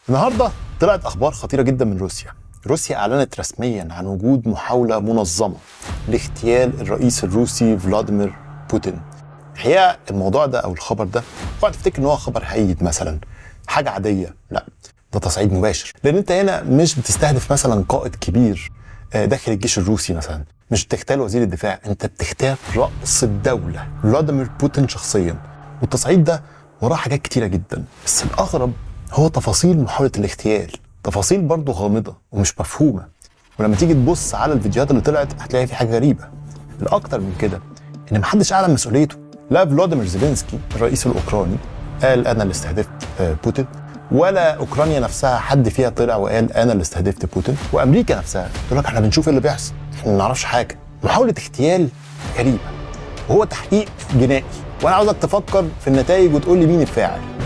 النهارده طلعت اخبار خطيره جدا من روسيا روسيا اعلنت رسميا عن وجود محاوله منظمه لاغتيال الرئيس الروسي فلاديمير بوتين الحقيقه الموضوع ده او الخبر ده اوعى تفتكر ان هو خبر هيد مثلا حاجه عاديه لا ده تصعيد مباشر لان انت هنا مش بتستهدف مثلا قائد كبير آه، داخل الجيش الروسي مثلا مش بتغتال وزير الدفاع انت بتغتال راس الدوله فلاديمير بوتين شخصيا والتصعيد ده وراه حاجات كتيره جدا بس الاغرب هو تفاصيل محاوله الاغتيال تفاصيل برضه غامضه ومش مفهومه ولما تيجي تبص على الفيديوهات اللي طلعت هتلاقي في حاجه غريبه الاكتر من كده ان محدش اعلن مسؤوليته لا فلاديمير زيلينسكي الرئيس الاوكراني قال انا اللي استهدفت آه، بوتين ولا اوكرانيا نفسها حد فيها طلع وقال انا اللي استهدفت بوتين وامريكا نفسها تقول لك احنا بنشوف إيه اللي بيحصل احنا ما نعرفش حاجه محاوله اغتيال غريبه وهو تحقيق جنائي وانا عاوزك تفكر في النتائج وتقول لي مين الفاعل